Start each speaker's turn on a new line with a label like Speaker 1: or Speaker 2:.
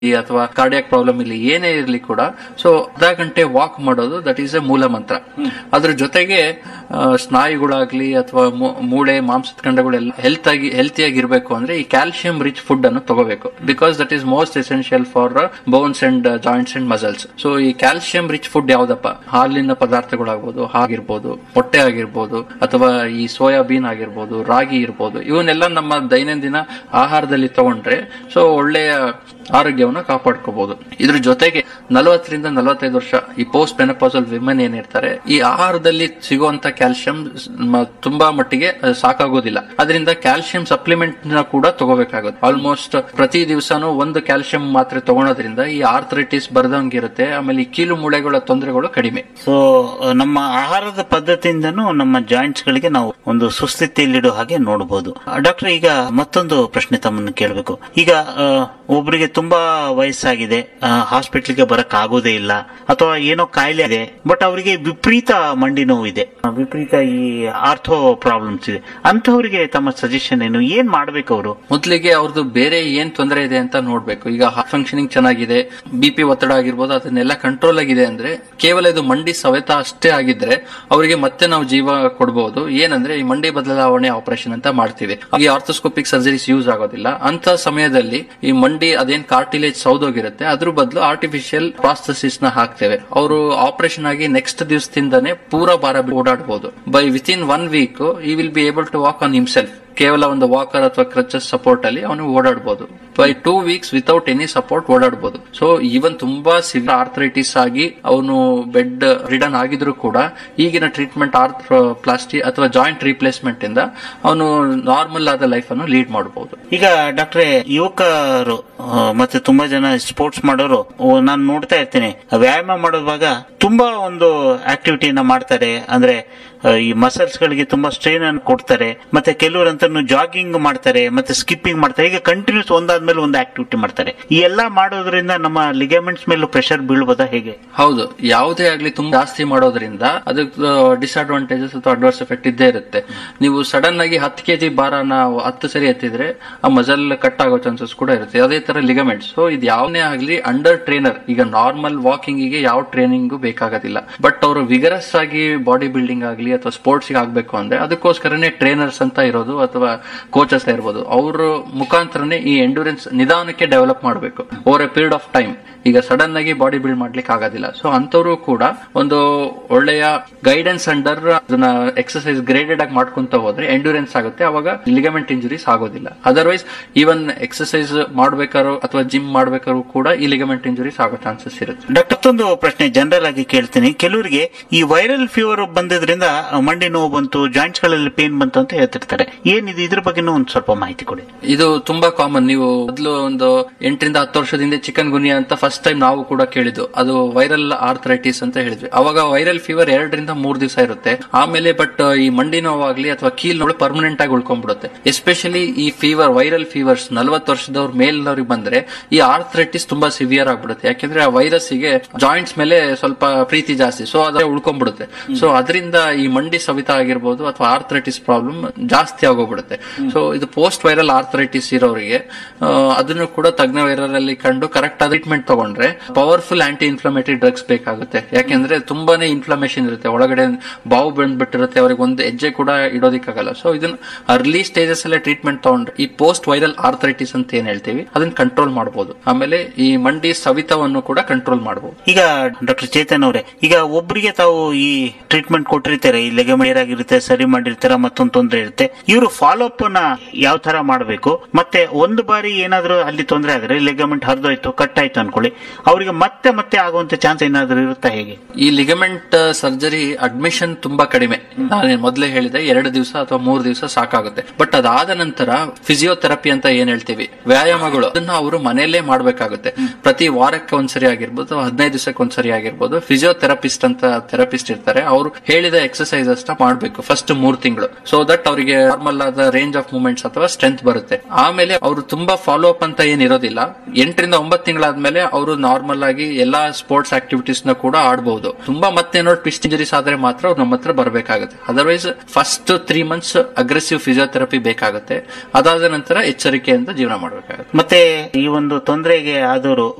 Speaker 1: ಅಥವಾ cardiac problem ಇಲ್ಲಿ ಏನೇ ಇರಲಿ ಕೂಡ ಸೊ ಅರ್ಧ ಗಂಟೆ ವಾಕ್ ಮಾಡೋದು ದಟ್ ಈಸ್ ಎ ಮೂಲ ಮಂತ್ರ ಅದ್ರ ಜೊತೆಗೆ ಆ, ಸ್ನಾಯುಗಳಾಗ್ಲಿ ಅಥವಾ ಮೂ- ಮೂಳೆ ಮಾಂಸದ ಖಂಡಗಳೆಲ್ಲ ಹೆಲ್ತ್ ಆಗಿ ಹೆಲ್ತಿಯಾಗಿ ಇರಬೇಕು ಅಂದ್ರೆ ಈ ಕ್ಯಾಲ್ಸಿಯಂ ರಿಚ್ ಫುಡ್ ಅನ್ನು ತಗೋಬೇಕು because that is most essential for bones and joints and muscles so ಈ ಕ್ಯಾಲ್ಸಿಯಂ ರಿಚ್ ಫುಡ್ ಯಾವ್ದಪ್ಪ ಹಾಲಿನ ಪದಾರ್ಥಗಳಾಗ್ಬೋದು ಹಾಗಿರ್ಬೋದು ಮೊಟ್ಟೆ ಆಗಿರ್ಬೋದು ಅಥವಾ ಈ ಸೋಯಾಬೀನ್ ಆಗಿರ್ಬೋದು ರಾಗಿ ಇರ್ಬೋದು ಇವನ್ನೆಲ್ಲ ನಮ್ಮ ದೈನಂದಿನ ಆಹಾರದಲ್ಲಿ ತಗೊಂಡ್ರೆ ಸೊ ಒಳ್ಳೆಯ ಆರೋಗ್ಯವನ್ನು ಕಾಪಾಡ್ಕೋಬಹುದು ಇದ್ರ ಜೊತೆಗೆ ನಲವತ್ತರಿಂದ ನಲವತ್ತೈದು ವರ್ಷ ಈ ಪೋಸ್ಟ್ ಮೆನಪಾಸಲ್ ವಿಮೆನ್ ಏನಿರ್ತಾರೆ ಈ ಆಹಾರದಲ್ಲಿ ಸಿಗುವಂತ ಕ್ಯಾಲ್ಸಿಯಂ ತುಂಬಾ ಮಟ್ಟಿಗೆ ಅಹ್, ಸಾಕಾಗೋದಿಲ್ಲ ಅದರಿಂದ ಕ್ಯಾಲ್ಸಿಯಂ ಸಪ್ಲಿಮೆಂಟ್ ನ ಕೂಡ ತಗೋಬೇಕಾಗುತ್ತೆ ಆಲ್ಮೋಸ್ಟ್ ಪ್ರತಿ ದಿವಸನೂ ಒಂದು ಕ್ಯಾಲ್ಸಿಯಂ ಮಾತ್ರೆ ತಗೊಳೋದ್ರಿಂದ ಈ ಆರ್ಥರೈಟಿಸ್ ಬರ್ದಂಗಿರುತ್ತೆ ಆಮೇಲೆ ಈ ಕೀಲು ಮೂಳೆಗಳ ತೊಂದರೆಗಳು ಕಡಿಮೆ
Speaker 2: ಸೊ ನಮ್ಮ ಆಹಾರದ ಪದ್ಧತಿಯಿಂದನೂ ನಮ್ಮ ಜಾಯಿಂಟ್ಸ್ ಗಳಿಗೆ ನಾವು ಒಂದು ಸುಸ್ಥಿತಿಯಲ್ಲಿಡೋ ಹಾಗೆ ನೋಡಬಹುದು ಡಾಕ್ಟರ್ ಈಗ ಮತ್ತೊಂದು ಪ್ರಶ್ನೆ ತಮ್ಮನ್ನು ಕೇಳಬೇಕು ಈಗ ಆ, ಒಬ್ರಿಗೆ ತುಂಬಾ ವಯಸ್ಸಾಗಿದೆ ಹಾಸ್ಪಿಟ್ಲಿಗೆ ಬರಕ್ ಆಗೋದೇ ಇಲ್ಲ ಅಥವಾ ಏನೋ ಕಾಯಿಲೆ ಇದೆ ಬಟ್ ಅವರಿಗೆ ವಿಪರೀತ ಮಂಡಿ ನೋವು ಇದೆ ಆ, ವಿಪರೀತ ಈ ಆರ್ಥೋ ಪ್ರಾಬ್ಲಮ್ಸ್ ಇದೆ ಅಂತವರಿಗೆ ತಮ್ಮ ಸಜೆಷನ್ ಏನು ಏನ್ ಮಾಡ್ಬೇಕು ಅವರು
Speaker 1: ಮೊದಲಿಗೆ ಅವ್ರದ್ದು ಬೇರೆ ಏನ್ ತೊಂದರೆ ಇದೆ ಅಂತ ನೋಡ್ಬೇಕು ಈಗ ಹಾರ್ಟ್ ಫಂಕ್ಷನಿಂಗ್ ಚೆನ್ನಾಗಿದೆ ಬಿ ಪಿ ಒತ್ತಡ ಆಗಿರ್ಬೋದು ಅದನ್ನೆಲ್ಲ ಕಂಟ್ರೋಲ್ ಆಗಿದೆ ಅಂದ್ರೆ ಕೇವಲ ಇದು ಮಂಡಿ ಸವೆತ ಅಷ್ಟೇ ಆಗಿದ್ರೆ ಅವರಿಗೆ ಮತ್ತೆ ನಾವು ಜೀವ ಕೊಡಬಹುದು ಏನಂದ್ರೆ ಈ ಮಂಡಿ ಬದಲಾವಣೆ ಆಪರೇಷನ್ ಅಂತ ಮಾಡ್ತೀವಿ ಈ ಆರ್ಥೋಸ್ಕೋಪಿಕ್ ಸರ್ಜರೀಸ್ ಯೂಸ್ ಆಗೋದಿಲ್ಲ ಅಂತ ಸಮಯದಲ್ಲಿ ಈ ಮಂಡಿ ಅದೇನ್ ಕಾರ್ಟಿಲೇಜ್ ಸೌದೋಗಿರುತ್ತೆ ಅದ್ರ ಬದಲು ಆರ್ಟಿಫಿಷಿಯಲ್ ಪ್ರಾಸ್ತಸಿಸ್ ನ ಹಾಕ್ತೇವೆ ಅವರು ಆಪರೇಷನ್ ಆಗಿ ನೆಕ್ಸ್ಟ್ ದಿವಸದಿಂದಾನೇ ಪೂರಾ ಭಾರ ಬಿಟ್ಟು ಓಡಾಡಬಹುದು by within one week he will be able to walk on himself ಕೇವಲ ಒಂದು ವಾಕರ್ ಅಥವಾ ಕ್ರಚಸ್ ಸಪೋರ್ಟ್ ಅಲ್ಲಿ ಅವನು ಓಡಾಡಬಹುದು by two weeks without any support ಓಡಾಡಬಹುದು ಸೊ ಈವನ್ ತುಂಬಾ ಸಿವಿಯರ್ ಆರ್ಥರೈಟಿಸ್ ಆಗಿ ಅವನು ಬೆಡ್ ರಿಡನ್ ಆಗಿದ್ರು ಕೂಡ ಈಗಿನ ಟ್ರೀಟ್ಮೆಂಟ್ ಆರ್ಥ್ ಪ್ಲಾಸ್ಟಿ ಅಥವಾ ಜಾಯಿಂಟ್ ರಿಪ್ಲೇಸ್ಮೆಂಟ್ ಇಂದ ಅವನು ನಾರ್ಮಲ್ ಆದ ಲೈಫ್ ಅನ್ನು ಲೀಡ್ ಮಾಡಬಹುದು
Speaker 2: ಈಗ ಡಾಕ್ಟ್ರೆ ಯುವಕರು ಆ, ಮತ್ತೆ ತುಂಬಾ ಜನ ಸ್ಪೋರ್ಟ್ಸ್ ಮಾಡೋರು ನಾನು ನೋಡ್ತಾ ಇರ್ತೇನೆ ವ್ಯಾಯಾಮ ಮಾಡುವಾಗ ತುಂಬಾ ಒಂದು ಆಕ್ಟಿವಿಟಿಯನ್ನ ಮಾಡ್ತಾರೆ ಅಂದ್ರೆ ಆ, ಈ ಮಸಲ್ಸ್ ಗಳಿಗೆ ತುಂಬಾ ಸ್ಟ್ರೈನ್ ಅನ್ನು ಕೊಡ್ತಾರೆ ಮತ್ತೆ ಕೆಲವರಂತೂ ಜಾಗಿಂಗ್ ಮಾಡ್ತಾರೆ ಮತ್ತೆ ಸ್ಕಿಪ್ಪಿಂಗ್ ಮಾಡ್ತಾರೆ ಈಗ ಕಂಟಿನ್ಯೂಸ್ ಒಂದಾದ್ಮೇಲೆ ಒಂದು ಆಕ್ಟಿವಿಟಿ ಮಾಡ್ತಾರೆ ಈ ಎಲ್ಲಾ ಮಾಡೋದ್ರಿಂದ ನಮ್ಮ ಲಿಗಮೆಂಟ್ಸ್ ಮೇಲೂ ಪ್ರೆಷರ್ ಬೀಳ್ಬೋದಾ ಹೇಗೆ
Speaker 1: ಹೌದು ಯಾವುದೇ ಆಗ್ಲಿ ತುಂಬಾ ಜಾಸ್ತಿ ಮಾಡೋದ್ರಿಂದ ಅದಕ್ಕೆ ಡಿಸ್ಅಡ್ವಾಂಟೇಜಸ್ ಅಥವಾ ಅಡ್ವರ್ಸ್ ಎಫೆಕ್ಟ್ ಇದ್ದೇ ಇರುತ್ತೆ ನೀವು ಸಡನ್ ಆಗಿ ಹತ್ತು ಕೆಜಿ ಭಾರನ ಹತ್ತು ಸರಿ ಎತ್ತಿದ್ರೆ ಆ ಮಜಲ್ ಕಟ್ ಆಗೋ ಚಾನ್ಸಸ್ ಕೂಡ ಇರುತ್ತೆ ಅದೇ ತರ ಲಿಗಮೆಂಟ್ ಸೊ ಇದು ಯಾವನೇ ಆಗ್ಲಿ ಅಂಡರ್ ಟ್ರೈನರ್ ಈಗ ನಾರ್ಮಲ್ ವಾಕಿಂಗ್ ಗೆ ಯಾವ ಟ್ರೈನಿಂಗ್ ಬೇಕಾಗೋದಿಲ್ಲ ಬಟ್ ಅವರು ವಿಗರಸ್ ಆಗಿ ಬಾಡಿ ಬಿಲ್ಡಿಂಗ್ ಆಗಲಿ ಅಥವಾ ಸ್ಪೋರ್ಟ್ಸ್ ಆಗ್ಬೇಕು ಅಂದ್ರೆ ಅದಕ್ಕೋಸ್ಕರನೇ ಟ್ರೈನರ್ಸ್ ಅಂತ ಇರೋದು ಅಥವಾ ಕೋಚಸ್ ಇರ್ಬೋದು ಅವ್ರ ಮುಖಾಂತರನೇ ಈ ಎಂಡೂರೆನ್ಸ್ ನಿಧಾನಕ್ಕೆ ಡೆವಲಪ್ ಮಾಡಬೇಕು over a period of time ಈಗ ಸಡನ್ ಆಗಿ ಬಾಡಿ ಬಿಲ್ಡ್ ಮಾಡ್ಲಿಕ್ಕೆ ಆಗೋದಿಲ್ಲ ಸೊ ಅಂತವರು ಕೂಡ ಒಂದು ಒಳ್ಳೆಯ ಗೈಡೆನ್ಸ್ ಅಂಡರ್ ಅದನ್ನ ಎಕ್ಸರ್ಸೈಸ್ ಗ್ರೇಡೆಡ್ ಆಗಿ ಮಾಡ್ಕೊಂತ ಹೋದ್ರೆ ಎಂಡ್ಯೂರೆನ್ಸ್ ಆಗುತ್ತೆ ಅವಾಗ ಲಿಗಮೆಂಟ್ ಇಂಜುರೀಸ್ ಆಗೋದಿಲ್ಲ ಅದರ್ವೈಸ್ ಈವನ್ ಎಕ್ಸರ್ಸೈಸ್ ಮಾಡ್ಬೇಕಾದ್ರು ಅಥವಾ ಜಿಮ್ ಮಾಡ್ಬೇಕಾದ್ರು ಕೂಡ ಈ ಲಿಗಮೆಂಟ್ ಇಂಜುರೀಸ್ ಆಗೋ ಚಾನ್ಸಸ್ ಇರುತ್ತೆ
Speaker 2: ಡಾಕ್ಟರ್ ಮತ್ತೊಂದು ಪ್ರಶ್ನೆ ಜನರಲ್ ಆಗಿ ಕೇಳ್ತೀನಿ ಕೆಲವರಿಗೆ ಈ ವೈರಲ್ ಫೀವರ್ ಬಂದಿದ್ರಿಂದ ಮಂಡಿ ನೋವು ಬಂತು ಜಾಯಿಂಟ್ಸ್ ಗಳಲ್ಲಿ ಪೇನ್ ಬಂತು ಅಂತ ಹೇಳ್ತಿರ್ತಾರೆ ಏನಿದೆ ಇದ್ರ ಬಗ್ಗೆನೂ ಒಂದು ಸ್ವಲ್ಪ ಮಾಹಿತಿ ಕೊಡಿ
Speaker 1: ಇದು ತುಂಬಾ ಕಾಮನ್ ನೀವು ಮೊದಲು ಒಂದು ಎಂಟರಿಂದ ಹತ್ತು ವರ್ಷದಿಂದ ಚಿಕನ್ ಗುನಿಯಾ ಅಂತ ಫಸ್ಟ್ ಟೈಮ್ ನಾವು ಕೂಡ ಕೇಳಿದ್ದು ಅದು ವೈರಲ್ ಆರ್ಥರೈಟಿಸ್ ಅಂತ ಹೇಳಿದ್ವಿ ಅವಾಗ ವೈರಲ್ ಫೀವರ್ ಎರಡರಿಂದ ಮೂರ್ ದಿವಸ ಇರುತ್ತೆ ಆಮೇಲೆ ಬಟ್ ಈ ಮಂಡಿ ನೋವಾಗ್ಲಿ ಅಥವಾ ಕೀಲ್ ನೋವು ಪರ್ಮನೆಂಟ್ ಆಗಿ ಉಳ್ಕೊಂಡ್ಬಿಡುತ್ತೆ ಎಸ್ಪೆಷಲಿ ಈ ಫೀವರ್ ವೈರಲ್ ಫೀವರ್ಸ್ ನಲವತ್ತು ವರ್ಷದವ್ರ ಮೇಲ್ನವ್ರಿಗೆ ಬಂದ್ರೆ ಈ ಆರ್ಥರೈಟಿಸ್ ತುಂಬಾ ಸಿವಿಯರ್ ಆಗ್ಬಿಡುತ್ತೆ ಯಾಕೆಂದ್ರೆ ಆ ವೈರಸ್ ಗೆ ಜಾಯಿಂಟ್ಸ್ ಮೇಲೆ ಸ್ವಲ್ಪ ಪ್ರೀತಿ ಜಾಸ್ತಿ ಸೊ ಅದೇ ಉಳ್ಕೊಂಡ್ಬಿಡುತ್ತೆ ಸೊ ಅದರಿಂದ ಈ ಮಂಡಿ ಸವಿತ ಆಗಿರ್ಬೋದು ಅಥವಾ ಆರ್ಥರೈಟಿಸ್ ಪ್ರಾಬ್ಲಮ್ ಜಾಸ್ತಿ ಆಗೋಗ್ಬಿಡುತ್ತೆ ಸೊ ಇದು ಪೋಸ್ಟ್ ವೈರಲ್ ಆರ್ಥರೈಟಿಸ್ ಇರೋರಿಗೆ ಆ, ಅದನ್ನು ಕೂಡ ತಜ್ಞ ವೈರಲ್ ಕಂಡು ಕರೆಕ್ಟ್ ಆದ ಟ್ರೀಟ್ಮೆಂಟ್ ತಗೊಂಡ್ರೆ ಪವರ್ಫುಲ್ ಆಂಟಿ ಇನ್ಫ್ಲಮೇಟರಿ ಡ್ರಗ್ಸ್ ಬೇಕಾಗುತ್ತೆ ಯಾಕೆಂದ್ರೆ ತುಂಬಾನೇ ಇನ್ಫ್ಲಮೇಷನ್ ಇರುತ್ತೆ ಒಳಗಡೆ ಬಾವು ಬಂದ್ಬಿಟ್ಟಿರುತ್ತೆ ಅವ್ರಿಗೆ ಒಂದು ಹೆಜ್ಜೆ ಕೂಡ ಇಡೋದಿಕ್ಕಾಗಲ್ಲ ಸೊ ಇದನ್ನ ಅರ್ಲಿ ಸ್ಟೇಜಸ್ ಅಲ್ಲೇ ಟ್ರೀಟ್ಮೆಂಟ್ ತಗೊಂಡ್ರೆ ಈ ಪೋಸ್ಟ್ ವೈರಲ್ ಆರ್ಥರೈಟಿಸ್ ಅಂತ ಏನ್ ಹೇಳ್ತೀವಿ ಅದನ್ನ ಕಂಟ್ರೋಲ್ ಮಾಡಬಹುದು ಆಮೇಲೆ ಈ ಮಂಡಿ ಸವಿತವನ್ನು ಕೂಡ ಕಂಟ್ರೋಲ್ ಮಾಡಬಹುದು
Speaker 2: ಈಗ ಡಾಕ್ಟರ್ ಚೇತನ್ ಅವರೇ ಈಗ ಒಬ್ಬರಿಗೆ ತಾವು ಈ ಟ್ರೀಟ್ಮೆಂಟ್ ಕೊಟ್ಟಿರ್ತಾರೆ ಈ ಲೆಗಮೇರ್ ಆಗಿರುತ್ತೆ ಸರಿ ಮಾಡಿರ್ತಾರ ಮತ್ತೊಂದು ತೊಂದರೆ ಇರುತ್ತೆ ಇವರು ಫಾಲೋ ಅಪ್ ನ ಯಾವ ತರ ಮಾಡಬೇಕು ಮತ್ತೆ ಒಂದು ಬಾರಿ ಏನಾದ್ರೂ ಅಲ್ಲಿ ತೊಂದರೆ ಆದ್ರೆ ಲೆಗಮೆಂಟ್ ಹರಿದೋಯ್ತು ಕಟ್ ಆಯ್ತು ಅನ್ಕೊಳ್ಳಿ ಅವರಿಗೆ ಮತ್ತೆ ಮತ್ತೆ ಆಗುವಂತ ಚಾನ್ಸ್ ಏನಾದ್ರೂ ಇರುತ್ತಾ ಹೇಗೆ
Speaker 1: ಈ ಲಿಗಮೆಂಟ್ ಸರ್ಜರಿ ಅಡ್ಮಿಷನ್ ತುಂಬಾ ಕಡಿಮೆ ನಾನು ಮೊದಲೇ ಹೇಳಿದೆ ಎರಡು ದಿವಸ ಅಥವಾ ಮೂರು ದಿವಸ ಸಾಕಾಗುತ್ತೆ ಬಟ್ ಅದಾದ ನಂತರ ಫಿಸಿಯೋಥೆರಪಿ ಅಂತ ಏನ್ ಹೇಳ್ತೀವಿ ವ್ಯಾಯಾಮಗಳು ಅದನ್ನ ಅವರು ಮನೆಯಲ್ಲೇ ಮಾಡ್ಬೇಕಾಗುತ್ತೆ ಪ್ರತಿ ವಾರಕ್ಕೆ ಒಂದ್ಸರಿ ಆಗಿರ್ಬೋದು ಹದಿನೈದು ದಿವಸಕ್ಕೆ ಒಂದ್ಸರಿ ಆಗಿರ್ಬೋದು ಫಿಸಿಯೋಥೆರಪಿಸ್ಟ್ ಅಂತ ಥೆರಪಿಸ್ಟ್ ಇರ್ತಾರೆ ಅವರು ಹೇಳಿದ ಎಕ್ಸರ್ಸೈಸ್ ಎಕ್ಸರ್ಸೈಸಸ್ ಮಾಡಬೇಕು ಫಸ್ಟ್ ಮೂರ್ ತಿಂಗಳು ಸೊ ದಟ್ ಅವರಿಗೆ ನಾರ್ಮಲ್ ಆದ ರೇಂಜ್ ಆಫ್ ಮೂವ್ಮೆಂಟ್ಸ್ ಅಥವಾ ಸ್ಟ್ರೆಂತ್ ಬರುತ್ತೆ ಆಮೇಲೆ ಅವರು ತುಂಬಾ ಫಾಲೋ ಅಪ್ ಅಂತ ಏನ್ ಇರೋದಿಲ್ಲ ಎಂಟರಿಂದ ಒಂಬತ್ತು ತಿಂಗಳಾದ್ಮೇಲೆ ಅವರು ನಾರ್ಮಲ್ ಆಗಿ ಎಲ್ಲಾ ಸ್ಪೋರ್ಟ್ಸ್ ಆಕ್ಟಿವಿಟೀಸ್ ನ ಕೂಡ ಆಡಬಹುದು ತುಂಬಾ ಮತ್ತೇನೋ ಟ್ವಿಸ್ಟ್ ಇಂಜರೀಸ್ ಆದ್ರೆ ಮಾತ್ರ ಅವ್ರು ನಮ್ಮ ಹತ್ರ ಬರಬೇಕಾಗುತ್ತೆ otherwise first three months aggressive physiotherapy ಬೇಕಾಗುತ್ತೆ ಅದಾದ ನಂತರ ಎಚ್ಚರಿಕೆಯಿಂದ ಜೀವನ ಮಾಡಬೇಕಾಗುತ್ತೆ
Speaker 2: ಮತ್ತೆ ಈ ಒಂದು ತೊಂದರೆಗೆ ಆದವರು